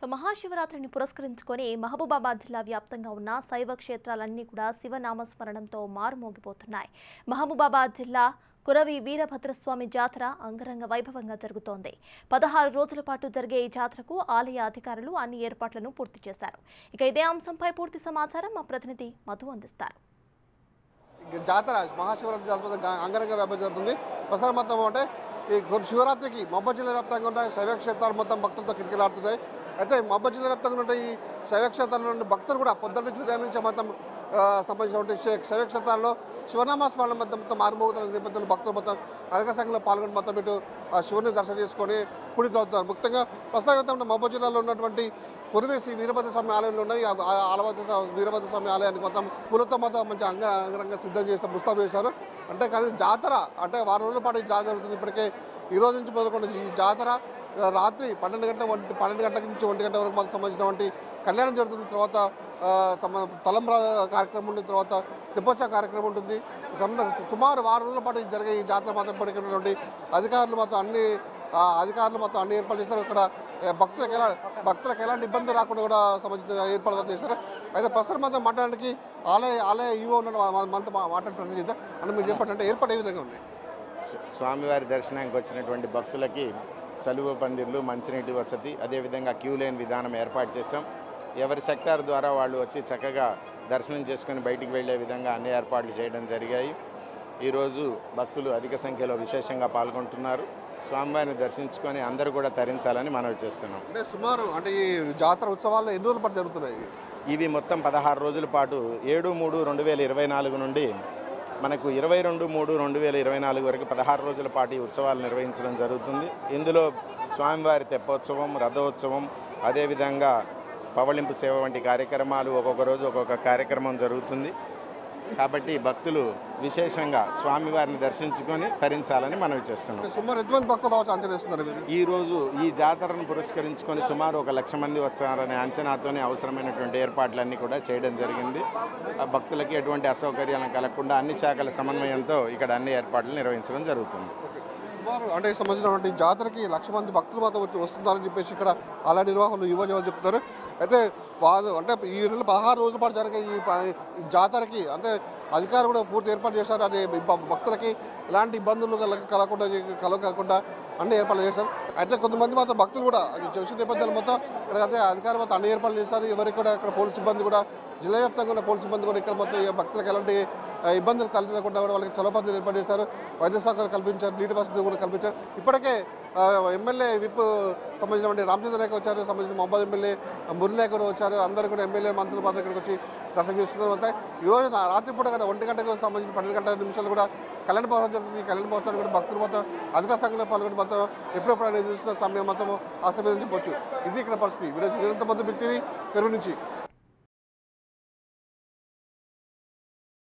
మహాశివరాత్రిని పురస్కరించుకొని మహబూబాబాద్ జిల్లా వ్యాప్తంగా ఉన్న శైవ క్షేత్రాలన్నీ కూడా శివనామస్మరణంతో మారుమోగిపోతున్నాయి మహబూబాబాద్ జిల్లా కురవి వీరభద్రస్వామి జాతర అంగరంగ వైభవంగా జరుగుతోంది పదహారు రోజుల పాటు జరిగే ఈ జాతరకు ఆలయ అధికారులు అన్ని ఏర్పాట్లను పూర్తి చేశారు ఇక ఇదే అంశంపై పూర్తి సమాచారం మా ప్రతినిధి మధు అందిస్తారు ఈ జాతర మహాశివరాత్రి జాతర గా- అంగరంగ వ్యాపారం జరుగుతుంది ప్రసారం మొత్తం అంటే ఈ కొ- శివరాత్రికి మబ్బ జిల్లా వ్యాప్తంగా ఉన్న శైవ క్షేత్రాలు మొత్తం భక్తులతో కిటకిలాడుతున్నాయి అయితే మబ్బ జిల్లా వ్యాప్తంగా ఉన్న ఈ శైవ క్షేత్రాల నుండి భక్తులు కూడా పొద్దున్న నుంచి ఉదయం నుంచి మొత్తం ఆ, సంబంధించినటువంటి శై- శైవ క్షేత్రాల్లో శివనామ స్మరణ మొత్తం మొత్తం మారుమోగుతున్న నేపథ్యంలో భక్తులు మొత్తం అధిక సంఖ్యలో పాల్గొని మొత్తం ఇటు ఆ శివుని దర్శనం చేసుకొని పుడితవుతున్నారు ముఖ్యంగా ప్రస్తుతం మబ్బ జిల్లాలో ఉన్నటువంటి కురివేసి వీరభద్ర స్వామి ఆలయంలో ఉన్నాయి ఆ ఆ ఆలభద్ర స్వామి వీరభద్ర స్వామి ఆలయానికి మొత్తం పూలతో మొత్తం మంచి అంగ అంగరంగ సిద్ధం చేస్తారు ముస్తాబు చేశారు అంటే కానీ జాతర అంటే వారం రోజుల పాటు ఈ జాతర జరుగుతుంది ఇప్పటికే ఈ రోజు నుంచి మొదలుకొని ఈ జాతర ఆ, రాత్రి పన్నెండు గంటల ఒంటి పన్నెండు గంటల నుంచి ఒంటి గంటల వరకు మనకు సంబంధించినటువంటి కళ్యాణం జరుగుతుంది తర్వాత ఆ, తమ తలంబ్ర కార్యక్రమం ఉంటుంది తర్వాత తెప్పోత్సవ కార్యక్రమం ఉంటుంది సంద- సుమారు వారం రోజుల పాటు జరిగే ఈ జాతర మాత్రం ఇప్పటికీ ఉన్నటువంటి అధికారులు మొత్తం అన్ని ఆ, అధికారులు మొత్తం అన్ని ఏర్పాటు చేస్తారు ఇక్కడ ఏ, భక్తులకు ఎలా భక్తులకు ఎలాంటి ఇబ్బంది రాకుండా కూడా సంబంధించిన ఏర్పాట్లు చేస్తారు అయితే ప్రస్తుతం మాత్రం మాట్లాడడానికి ఆలయ ఆలయ ఈవో ఉన్న మనతో మా- మాట్లాడే ప్రయత్నం చేద్దాం అంటే మీరు చెప్పండి అంటే ఏర్పాటు ఏ విధంగా ఉంది స్వ- స్వామివారి దర్శనానికి వచ్చినటువంటి భక్తులకి చలువ పందిర్లు మంచినీటి వసతి అదేవిధంగా క్యూ లైన్ విధానం ఏర్పాటు చేశాం ఎవరి సెక్టార్ ద్వారా వాళ్ళు వచ్చి చక్కగా దర్శనం చేసుకొని బయటికి వెళ్ళే విధంగా అన్ని ఏర్పాట్లు చేయడం జరిగాయి ఈరోజు భక్తులు అధిక సంఖ్యలో విశేషంగా పాల్గొంటున్నారు స్వామివారిని దర్శించుకొని అందరూ కూడా తరించాలని మనవి చేస్తున్నాం అంటే సుమారు అంటే ఈ జాతర ఉత్సవాల్లో ఎన్ని రోజుల పాటు జరుగుతున్నాయి ఇవి? ఇవి మొత్తం పదహారు రోజుల పాటు ఏడు మూడు రెండు వేల ఇరవై నాలుగు నుండి మనకు ఇరవై రెండు మూడు రెండు వేల ఇరవై నాలుగు వరకు పదహారు రోజుల పాటు ఈ ఉత్సవాలు నిర్వహించడం జరుగుతుంది ఇందులో స్వామివారి తెప్పోత్సవం రథోత్సవం అదేవిధంగా పవళింపు సేవ వంటి కార్యక్రమాలు ఒక్కొక్క రోజు ఒక్కొక్క కార్యక్రమం జరుగుతుంది కాబట్టి భక్తులు విశేషంగా స్వామివారిని దర్శించుకొని తరించాలని మనవి చేస్తున్నాం అంటే సుమారు ఎంతమంది భక్తులు రావచ్చు అంచనా వేస్తున్నారు మీరు ఈ రోజు ఈ జాతరను పురస్కరించుకొని సుమారు ఒక లక్ష మంది వస్తారనే అంచనాతోనే అవసరమైనటువంటి ఏర్పాట్లన్నీ కూడా చేయడం జరిగింది ఆ భక్తులకి ఎటువంటి అసౌకర్యాలను కలగకుండా అన్ని శాఖల సమన్వయంతో ఇక్కడ అన్ని ఏర్పాట్లు నిర్వహించడం జరుగుతుంది సుమారు అంటే సంబంధించినటువంటి జాతరకి లక్ష మంది భక్తులు మాత్రం వచ్చి వస్తున్నారని చెప్పేసి ఇక్కడ ఆలయ నిర్వాహకులు యువజన చెప్తున్నారు అయితే వాళ్ళు అంటే ఈ నెల పదహారు రోజుల పాటు జరిగే ఈ ప- ఈ జాతరకి అంటే అధికారులు కూడా పూర్తి ఏర్పాటు చేశారు అనే భ- భక్తులకి ఎలాంటి ఇబ్బందులు కల- కలగకుండా కలగకుండా అన్ని ఏర్పాట్లు చేశారు అయితే కొంతమంది మాత్రం భక్తులు కూడా చూసిన నేపథ్యాలు మొత్తం ఇక్కడ అయితే అధికారులు మొత్తం అన్ని ఏర్పాట్లు చేశారు ఎవరికి కూడా ఇక్కడ పోలీస్ సిబ్బంది కూడా జిల్లా వ్యాప్తంగా ఉన్న పోలీస్ సిబ్బంది కూడా ఇక్కడ మొత్తం ఈ భక్తులకు ఎలాంటి ఆ, ఇబ్బందులు తలెత్తకుండా కూడా వాళ్ళకి చలపద్ధతులు ఏర్పాటు చేశారు వైద్య సౌకర్యం కల్పించారు నీటి వసతి కూడా కల్పించారు ఇప్పటికే ఆ, ఎమ్మెల్యే విప్ సంబంధించినటువంటి రామచంద్ర నాయక్ వచ్చారు సంబంధించిన మొహబాద్ ఎమ్మెల్యే మురళి నాయక్ కూడా వచ్చారు అందరూ కూడా ఎమ్మెల్యే మంత్రులు మాత్రం ఇక్కడికి వచ్చి దర్శనం చేసుకున్నారు అయితే ఈ రోజు నా- రాత్రిపూట కదా ఒంటి గంటకు సంబంధించిన పన్నెండు గంటల నిమిషాలు కూడా కళ్యాణ మహోత్సవం జరుగుతుంది ఈ కళ్యాణ మహోత్సవాన్ని కూడా భక్తులు మొత్తం అధిక సంఖ్యలో పాల్గొని మొత్తం ఎప్పుడెప్పుడు అనేది చూసిన సమయం మొత్తం ఆ సమయం నుంచి చెప్పొచ్చు ఇది ఇక్కడ పరిస్థితి వీడియో మంది బిగ్ టీవీ పెరుగు నుంచి